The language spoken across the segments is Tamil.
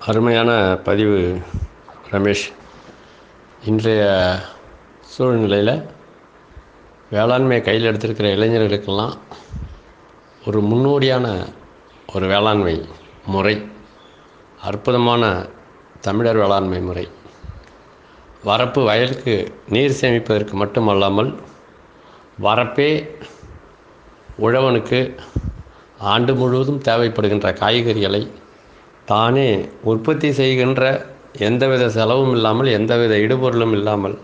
அருமையான பதிவு ரமேஷ் இன்றைய சூழ்நிலையில் வேளாண்மையை கையில் எடுத்திருக்கிற இளைஞர்களுக்கெல்லாம் ஒரு முன்னோடியான ஒரு வேளாண்மை முறை அற்புதமான தமிழர் வேளாண்மை முறை வரப்பு வயலுக்கு நீர் சேமிப்பதற்கு மட்டுமல்லாமல் வரப்பே உழவனுக்கு ஆண்டு முழுவதும் தேவைப்படுகின்ற காய்கறிகளை தானே உற்பத்தி செய்கின்ற எந்தவித செலவும் இல்லாமல் எந்தவித இடுபொருளும் இல்லாமல்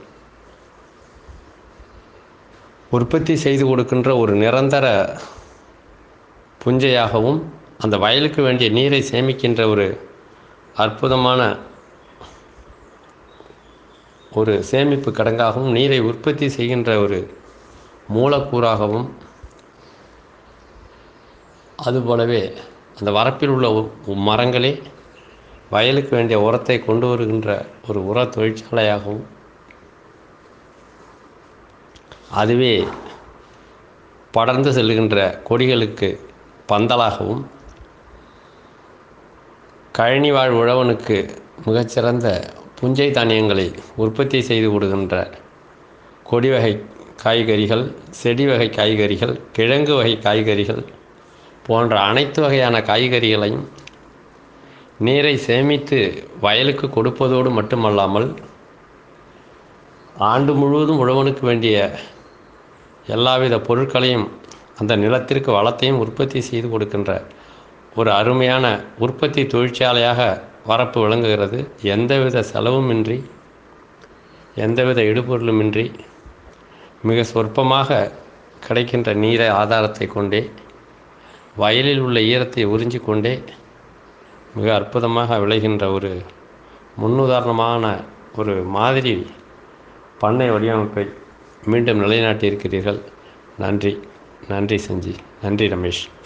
உற்பத்தி செய்து கொடுக்கின்ற ஒரு நிரந்தர புஞ்சையாகவும் அந்த வயலுக்கு வேண்டிய நீரை சேமிக்கின்ற ஒரு அற்புதமான ஒரு சேமிப்பு கிடங்காகவும் நீரை உற்பத்தி செய்கின்ற ஒரு மூலக்கூறாகவும் அதுபோலவே அந்த வரப்பில் உள்ள மரங்களே வயலுக்கு வேண்டிய உரத்தை கொண்டு வருகின்ற ஒரு உர தொழிற்சாலையாகவும் அதுவே படர்ந்து செல்லுகின்ற கொடிகளுக்கு பந்தலாகவும் கழனி வாழ் உழவனுக்கு மிகச்சிறந்த புஞ்சை தானியங்களை உற்பத்தி செய்து கொடுக்கின்ற கொடி வகை காய்கறிகள் செடி வகை காய்கறிகள் கிழங்கு வகை காய்கறிகள் போன்ற அனைத்து வகையான காய்கறிகளையும் நீரை சேமித்து வயலுக்கு கொடுப்பதோடு மட்டுமல்லாமல் ஆண்டு முழுவதும் உழவனுக்கு வேண்டிய எல்லாவித பொருட்களையும் அந்த நிலத்திற்கு வளத்தையும் உற்பத்தி செய்து கொடுக்கின்ற ஒரு அருமையான உற்பத்தி தொழிற்சாலையாக வரப்பு விளங்குகிறது எந்தவித செலவுமின்றி எந்தவித இடுபொருளுமின்றி மிக சொற்பமாக கிடைக்கின்ற நீரை ஆதாரத்தை கொண்டே வயலில் உள்ள ஈரத்தை உறிஞ்சி கொண்டே மிக அற்புதமாக விளைகின்ற ஒரு முன்னுதாரணமான ஒரு மாதிரி பண்ணை வடிவமைப்பை மீண்டும் நிலைநாட்டியிருக்கிறீர்கள் நன்றி நன்றி செஞ்சி நன்றி ரமேஷ்